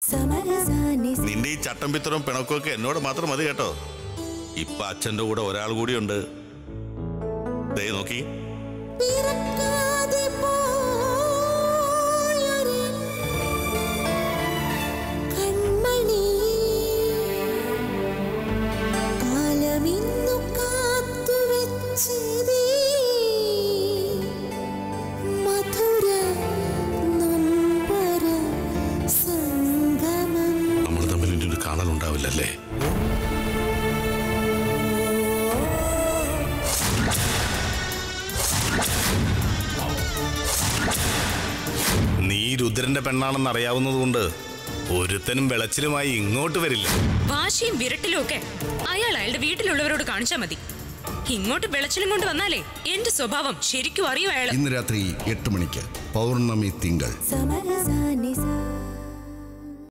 സമരസാനി നിന്റെ ഈ ചട്ടം പിത്തറും പിണക്കും ഒക്കെ എന്നോട് മാത്രം മതി കേട്ടോ ഇപ്പൊ അച്ഛന്റെ കൂടെ ഒരാൾ കൂടിയുണ്ട് ദേ നോക്കി പിറക്കാതെ പോയൊരു കൺമണി കാലമിന്നു കാത്തുവെച്ചതേ മധുര നൊമ്പര സംഗമം നമ്മൾ തമ്മിൽ ഇനി ഒരു കാണലുണ്ടാവില്ലല്ലേ നീ രുദ്രന്റെ പെണ്ണാണെന്ന് അറിയാവുന്നതുകൊണ്ട് ഒരുത്തനും വെളച്ചിലുമായി ഇങ്ങോട്ട് വരില്ല വാശിയും വിരട്ടിലും ഒക്കെ അയാൾ അയാളുടെ വീട്ടിലുള്ളവരോട് കാണിച്ചാ മതി ഇങ്ങോട്ട് വെളച്ചിലും കൊണ്ട് വന്നാലേ എന്റെ സ്വഭാവം ശരിക്കും അറിയും അയാള് ഇന്ന് രാത്രി എട്ട് മണിക്ക് പൗർണമി തിങ്കൾ സമരസാനി